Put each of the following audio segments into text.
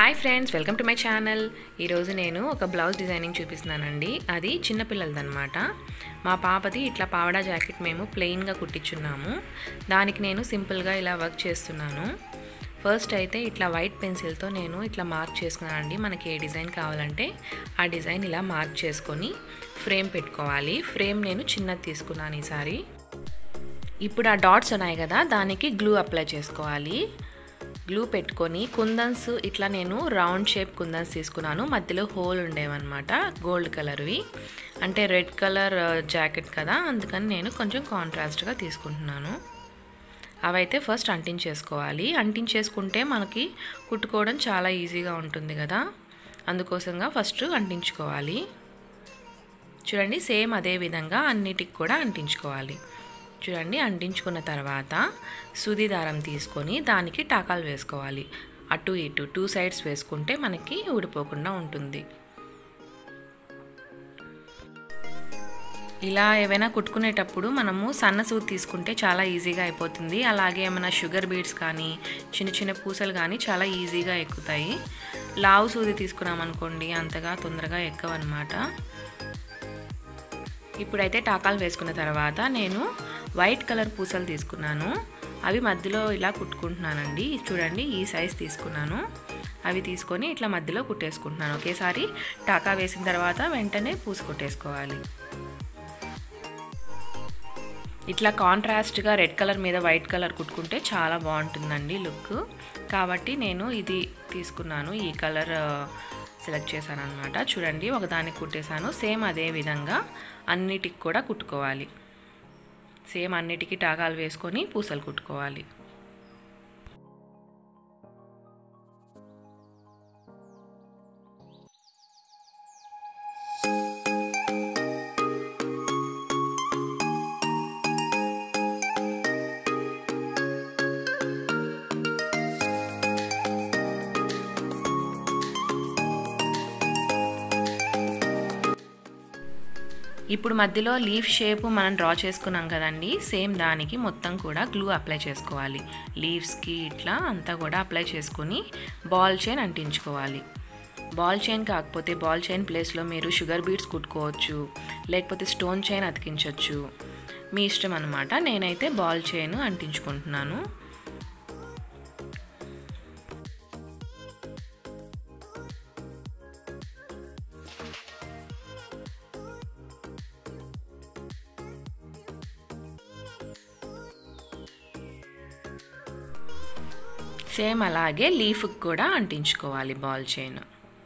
hi friends welcome to my channel ఈరోజు నేను ఒక బ్లౌజ్ డిజైనింగ్ చూపిస్తున్నానండి అది చిన్నపిల్లలదనమాట మా పాపది ఇట్లా పావడా జాకెట్ మేము ప్లెయిన్గా కుట్టించున్నాము దానికి నేను సింపుల్గా ఇలా వర్క్ చేస్తున్నాను ఫస్ట్ అయితే ఇట్లా వైట్ పెన్సిల్తో నేను ఇట్లా మార్క్ చేసుకున్నానండి మనకి ఏ డిజైన్ కావాలంటే ఆ డిజైన్ ఇలా మార్క్ చేసుకొని ఫ్రేమ్ పెట్టుకోవాలి ఫ్రేమ్ నేను చిన్నది తీసుకున్నాను ఈసారి ఇప్పుడు ఆ డాట్స్ ఉన్నాయి కదా దానికి గ్లూ అప్లై చేసుకోవాలి గ్లూ పెట్టుకొని కుందన్స్ ఇట్లా నేను రౌండ్ షేప్ కుందన్స్ తీసుకున్నాను మధ్యలో హోల్ ఉండేవన్నమాట గోల్డ్ కలర్వి అంటే రెడ్ కలర్ జాకెట్ కదా అందుకని నేను కొంచెం కాంట్రాస్ట్గా తీసుకుంటున్నాను అవైతే ఫస్ట్ అంటించేసుకోవాలి అంటించేసుకుంటే మనకి కుట్టుకోవడం చాలా ఈజీగా ఉంటుంది కదా అందుకోసంగా ఫస్ట్ అంటించుకోవాలి చూడండి సేమ్ అదే విధంగా అన్నిటికి కూడా అంటించుకోవాలి చూడండి అంటించుకున్న తర్వాత సూది దారం తీసుకొని దానికి టాకాలు వేసుకోవాలి అటు ఇటు టూ సైడ్స్ వేసుకుంటే మనకి ఊడిపోకుండా ఉంటుంది ఇలా ఏవైనా కుట్టుకునేటప్పుడు మనము సన్న సూది తీసుకుంటే చాలా ఈజీగా అయిపోతుంది అలాగే ఏమైనా షుగర్ బీడ్స్ కానీ చిన్న చిన్న పూసలు కానీ చాలా ఈజీగా ఎక్కుతాయి లావు సూది తీసుకున్నాం అనుకోండి అంతగా తొందరగా ఎక్కవన్నమాట ఇప్పుడైతే టాకాలు వేసుకున్న తర్వాత నేను వైట్ కలర్ పూసలు తీసుకున్నాను అవి మధ్యలో ఇలా కుట్టుకుంటున్నానండి చూడండి ఈ సైజ్ తీసుకున్నాను అవి తీసుకొని ఇట్లా మధ్యలో కుట్టేసుకుంటున్నాను ఒకేసారి టాకా వేసిన తర్వాత వెంటనే పూస కుట్టేసుకోవాలి ఇట్లా కాంట్రాస్ట్గా రెడ్ కలర్ మీద వైట్ కలర్ కుట్టుకుంటే చాలా బాగుంటుందండి లుక్ కాబట్టి నేను ఇది తీసుకున్నాను ఈ కలర్ సెలెక్ట్ చేశాను అనమాట చూడండి ఒకదానికి కుట్టేశాను సేమ్ అదే విధంగా అన్నిటికి కూడా కుట్టుకోవాలి సేమ్ అన్నిటికీ టాకాలు వేసుకొని పూసలు కుట్టుకోవాలి ఇప్పుడు మధ్యలో లీఫ్ షేప్ మనం డ్రా చేసుకున్నాం కదండి సేమ్ దానికి మొత్తం కూడా గ్లూ అప్లై చేసుకోవాలి లీవ్స్కి ఇట్లా అంతా కూడా అప్లై చేసుకొని బాల్ చైన్ అంటించుకోవాలి బాల్ చైన్ కాకపోతే బాల్ చైన్ ప్లేస్లో మీరు షుగర్ బీడ్స్ కుట్టుకోవచ్చు లేకపోతే స్టోన్ చైన్ అతికించవచ్చు మీ ఇష్టం అనమాట నేనైతే బాల్ చైన్ అంటించుకుంటున్నాను సేమ్ అలాగే లీఫ్కి కూడా అంటించుకోవాలి బాల్ చైన్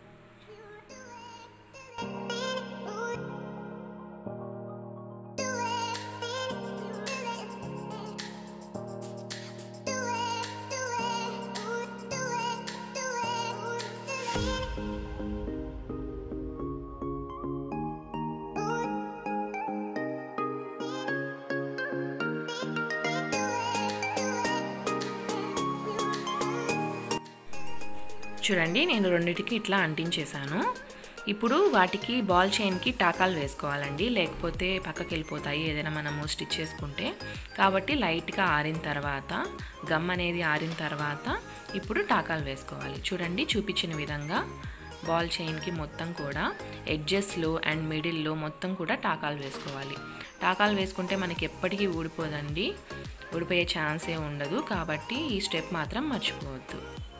చూడండి నేను రెండింటికి ఇట్లా అంటించేశాను ఇప్పుడు వాటికి బాల్ చైన్కి టాకాలు వేసుకోవాలండి లేకపోతే పక్కకి వెళ్ళిపోతాయి ఏదైనా మనము స్టిచ్ చేసుకుంటే కాబట్టి లైట్గా ఆరిన తర్వాత గమ్ అనేది ఆరిన తర్వాత ఇప్పుడు టాకాలు వేసుకోవాలి చూడండి చూపించిన విధంగా బాల్ చైన్కి మొత్తం కూడా ఎడ్జెస్లో అండ్ మిడిల్లో మొత్తం కూడా టాకాలు వేసుకోవాలి టాకాలు వేసుకుంటే మనకి ఎప్పటికీ ఊడిపోదండి ఊడిపోయే ఛాన్సే ఉండదు కాబట్టి ఈ స్టెప్ మాత్రం మర్చిపోవద్దు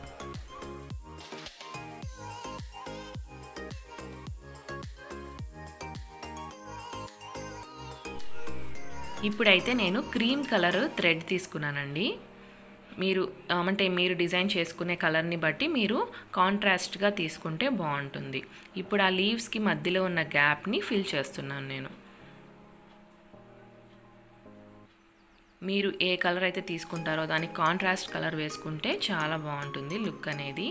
ఇప్పుడైతే నేను క్రీమ్ కలర్ థ్రెడ్ తీసుకున్నానండి మీరు అంటే మీరు డిజైన్ చేసుకునే కలర్ని బట్టి మీరు కాంట్రాస్ట్గా తీసుకుంటే బాగుంటుంది ఇప్పుడు ఆ లీవ్స్కి మధ్యలో ఉన్న గ్యాప్ని ఫిల్ చేస్తున్నాను నేను మీరు ఏ కలర్ అయితే తీసుకుంటారో దానికి కాంట్రాస్ట్ కలర్ వేసుకుంటే చాలా బాగుంటుంది లుక్ అనేది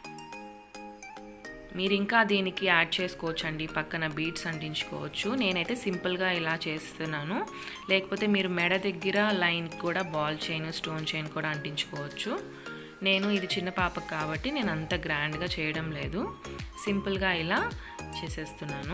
మీరు ఇంకా దీనికి యాడ్ చేసుకోవచ్చు అండి పక్కన బీడ్స్ అంటించుకోవచ్చు నేనైతే సింపుల్గా ఇలా చేస్తున్నాను లేకపోతే మీరు మెడ దగ్గర లైన్ కూడా బాల్ చైన్ స్టోన్ చైన్ కూడా అంటించుకోవచ్చు నేను ఇది చిన్న పాపకు కాబట్టి నేను అంత గ్రాండ్గా చేయడం లేదు సింపుల్గా ఇలా చేసేస్తున్నాను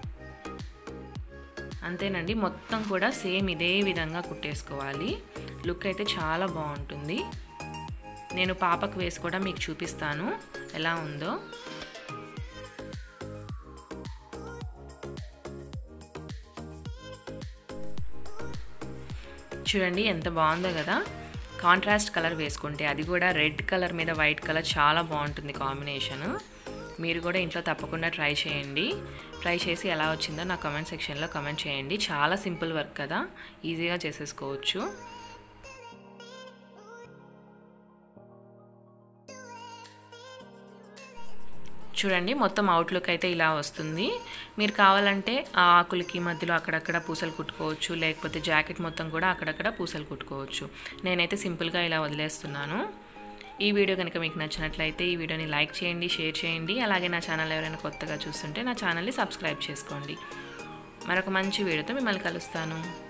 అంతేనండి మొత్తం కూడా సేమ్ ఇదే విధంగా కుట్టేసుకోవాలి లుక్ అయితే చాలా బాగుంటుంది నేను పాపకు వేసి కూడా మీకు చూపిస్తాను ఎలా ఉందో చూడండి ఎంత బాగుందో కదా కాంట్రాస్ట్ కలర్ వేసుకుంటే అది కూడా రెడ్ కలర్ మీద వైట్ కలర్ చాలా బాగుంటుంది కాంబినేషన్ మీరు కూడా ఇంట్లో తప్పకుండా ట్రై చేయండి ట్రై చేసి ఎలా వచ్చిందో నా కమెంట్ సెక్షన్లో కమెంట్ చేయండి చాలా సింపుల్ వర్క్ కదా ఈజీగా చేసేసుకోవచ్చు చూడండి మొత్తం అవుట్లుక్ అయితే ఇలా వస్తుంది మీరు కావాలంటే ఆ ఆకులకి మధ్యలో అక్కడక్కడ పూసలు కుట్టుకోవచ్చు లేకపోతే జాకెట్ మొత్తం కూడా అక్కడక్కడ పూసలు కుట్టుకోవచ్చు నేనైతే సింపుల్గా ఇలా వదిలేస్తున్నాను ఈ వీడియో కనుక మీకు నచ్చినట్లయితే ఈ వీడియోని లైక్ చేయండి షేర్ చేయండి అలాగే నా ఛానల్ ఎవరైనా కొత్తగా చూస్తుంటే నా ఛానల్ని సబ్స్క్రైబ్ చేసుకోండి మరొక మంచి వీడియోతో మిమ్మల్ని కలుస్తాను